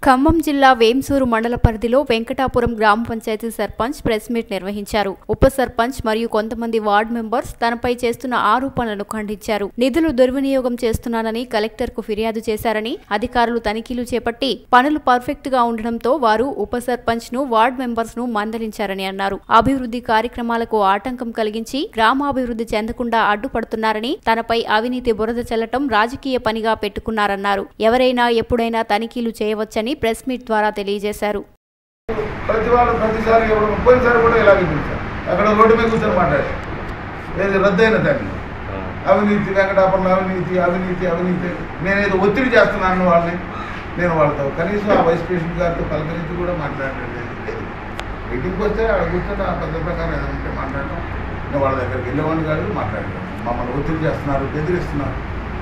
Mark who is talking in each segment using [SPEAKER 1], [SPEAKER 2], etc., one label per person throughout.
[SPEAKER 1] ఖమ్మం జిల్లా వేంసూరు మండల పరిధిలో వెంకటాపురం గ్రామ పంచాయతీ సర్పంచ్ ప్రెస్ మీట్ నిర్వహించారు ఉప సర్పంచ్ మరియు కొంతమంది వార్డు మెంబర్స్ తనపై చేస్తున్న ఆరోపణలను ఖండించారు నిధులు దుర్వినియోగం చేస్తున్నానని కలెక్టర్ కు ఫిర్యాదు చేశారని అధికారులు తనిఖీలు చేపట్టి పనులు పర్ఫెక్ట్ గా ఉండడంతో వారు ఉప సర్పంచ్ ను వార్డు మెంబర్స్ ను మందలించారని అన్నారు అభివృద్ధి కార్యక్రమాలకు ఆటంకం కలిగించి గ్రామాభివృద్ధి చెందకుండా అడ్డుపడుతున్నారని తనపై అవినీతి బురద చల్లటం రాజకీయ పనిగా పెట్టుకున్నారన్నారు ఎవరైనా ఎప్పుడైనా తనిఖీలు చేయవచ్చని ప్రెస్ మీట్ ద్వారా తెలియజేశారు
[SPEAKER 2] ప్రతి వాళ్ళు ప్రతిసారి ఎవరు పోయినసారి కూడా ఇలాగే పిలిచారు అక్కడ రోడ్డు మీద కూర్చొని మాట్లాడారు ఏది రద్దయిన దాన్ని అవినీతి వెంకటాపురం అవినీతి అవినీతి అవినీతి నేనేదో ఒత్తిడి చేస్తున్నాను వాళ్ళని నేను వాళ్ళతో కనీసం ఆ వైస్ ప్రెసిడెంట్ గారితో పలకరించి కూడా మాట్లాడలేదు మీటింగ్కి వస్తే ఆడ కూర్చొని ఆ పద్ధతి ప్రకారం ఏదైనా ఉంటే మాట్లాడటం నేను వాళ్ళ దగ్గరికి వెళ్ళేవాడిని కాదు మాట్లాడటం మమ్మల్ని ఒత్తిడి చేస్తున్నారు బెదిరిస్తున్నారు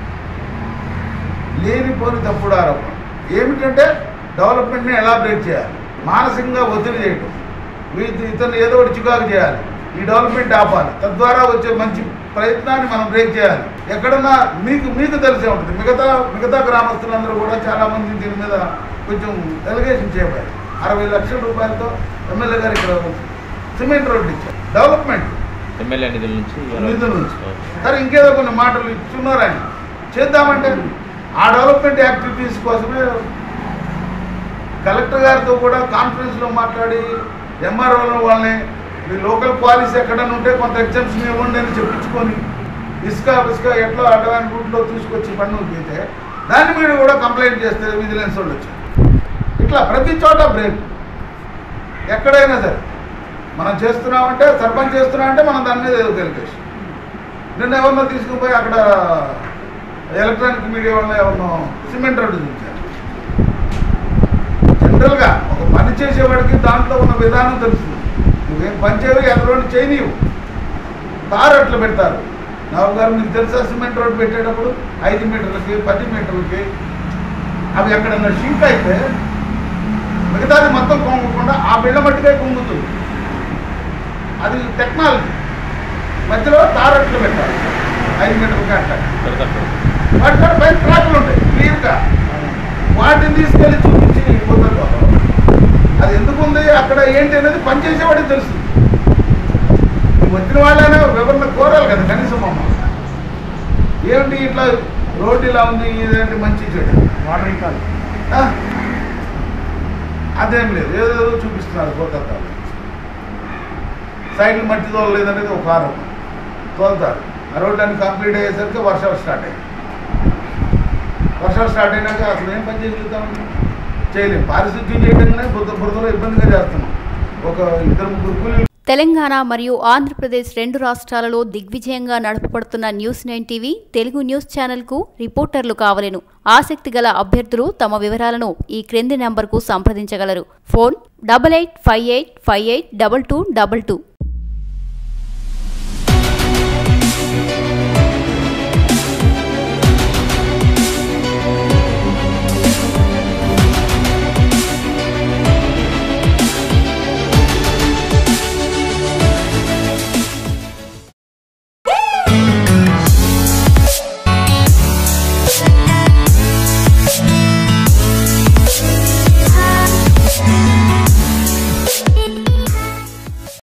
[SPEAKER 2] లేనిపోని తప్పుడు ఆరోపణ ఏమిటంటే డెవలప్మెంట్ని ఎలాబరేట్ చేయాలి మానసికంగా ఒత్తిడి చేయటం వీటి ఇతను ఏదో ఒకటి చికాకు చేయాలి ఈ డెవలప్మెంట్ ఆపాలి తద్వారా వచ్చే మంచి ప్రయత్నాన్ని మనం బ్రేక్ చేయాలి ఎక్కడన్నా మీకు మీకు తెలిసే ఉంటుంది మిగతా మిగతా గ్రామస్తులందరూ కూడా చాలామంది దీని మీద కొంచెం ఎలిగేషన్ చేయబోయారు అరవై లక్షల రూపాయలతో ఎమ్మెల్యే గారు ఇక్కడ సిమెంట్ రోడ్డు ఇచ్చారు డెవలప్మెంట్
[SPEAKER 3] ఎమ్మెల్యే నిధుల నుంచి
[SPEAKER 2] నిధుల నుంచి సరే ఇంకేదో కొన్ని మాటలు ఇచ్చున్నారు ఆయన చేద్దామంటే ఆ డెవలప్మెంట్ యాక్టివిటీస్ కోసమే కలెక్టర్ గారితో కూడా కాన్ఫరెన్స్లో మాట్లాడి ఎంఆర్ఓలో వాళ్ళని మీ లోకల్ పాలసీ ఎక్కడైనా ఉంటే కొంత ఎగ్జామ్షన్ ఇవ్వండి అని చెప్పించుకొని ఇసుక ఇసుక ఎట్లా అడ్వాన్స్ రూట్లో తీసుకొచ్చి పన్ను తీస్తే దాని మీద కూడా కంప్లైంట్ చేస్తే విజిలెన్స్ వాళ్ళు వచ్చారు ఇట్లా ప్రతి చోట బ్రేక్ ఎక్కడైనా సరే మనం చేస్తున్నామంటే సర్పంచ్ చేస్తున్నామంటే మనం దాని మీద ఏదో తెలియజేసి నిన్న ఎవరినో తీసుకుపోయి అక్కడ ఎలక్ట్రానిక్ మీడియా వాళ్ళని ఎవరినో సిమెంట్ రోడ్డు చూపించారు జనరల్గా ఒక పని చేసేవాడికి దాంట్లో ఉన్న విధానం తెలుస్తుంది నువ్వేం పని చేయవు ఎర్రోడ్డు చేయనీవు తారు అట్లా పెడతారు నవ్వు గారు మీకు తెలుసా సిమెంట్ రోడ్డు పెట్టేటప్పుడు ఐదు మీటర్లకి పది మీటర్లకి అవి ఎక్కడన్నా షింక్ అయితే మిగతాది మొత్తం కొంగకుండా ఆ బిళ్ళ మట్టికే కుంగుతుంది అది టెక్నాలజీ మధ్యలో తారట్లు పెట్టాలి ఐదు మీటర్లకి అట్లా వాటి మీద పైన ట్రాక్లు ఉంటాయి క్లియర్గా వాటిని తీసుకెళ్ళి చూపించి పోతారు అది ఎందుకు ఉంది అక్కడ ఏంటి అనేది పనిచేసేవాడికి తెలుస్తుంది ఈ వచ్చిన వాళ్ళైనా వివరణ కోరాలి కదా కనీసం అమ్మ ఏమిటి ఇట్లా రోడ్డు ఇలా ఉంది ఇదేంటి మంచి చెడు ఆ? అదేం లేదు ఏదో చూపిస్తున్నారు కోతలు సైడ్లు మట్టి తోలలేదనేది ఒక ఆరోపణ తోలుతారు ఆ రోడ్డు అన్ని కంప్లీట్ అయ్యేసరికి వర్షాలు స్టార్ట్ అయ్యాయి వర్షాలు స్టార్ట్ అయినాక అసలు ఏం పని చేయగలుగుతాం చేయలేం పారిశుద్ధ్యం చేయడంగానే బురద బురదలో ఇబ్బందిగా చేస్తున్నాం ఒక ఇద్దరు ముగ్గురు కూలీలు
[SPEAKER 1] తెలంగాణ మరియు ఆంధ్రప్రదేశ్ రెండు రాష్ట్రాలలో దిగ్విజయంగా నడపబడుతున్న news nine TV Telugu news ఛానల్కు రిపోర్టర్లు కావలెను ఆసక్తి గల అభ్యర్థులు తమ వివరాలను ఈ క్రింది నంబర్కు సంప్రదించగలరు phone double eight five eight five eight double two double two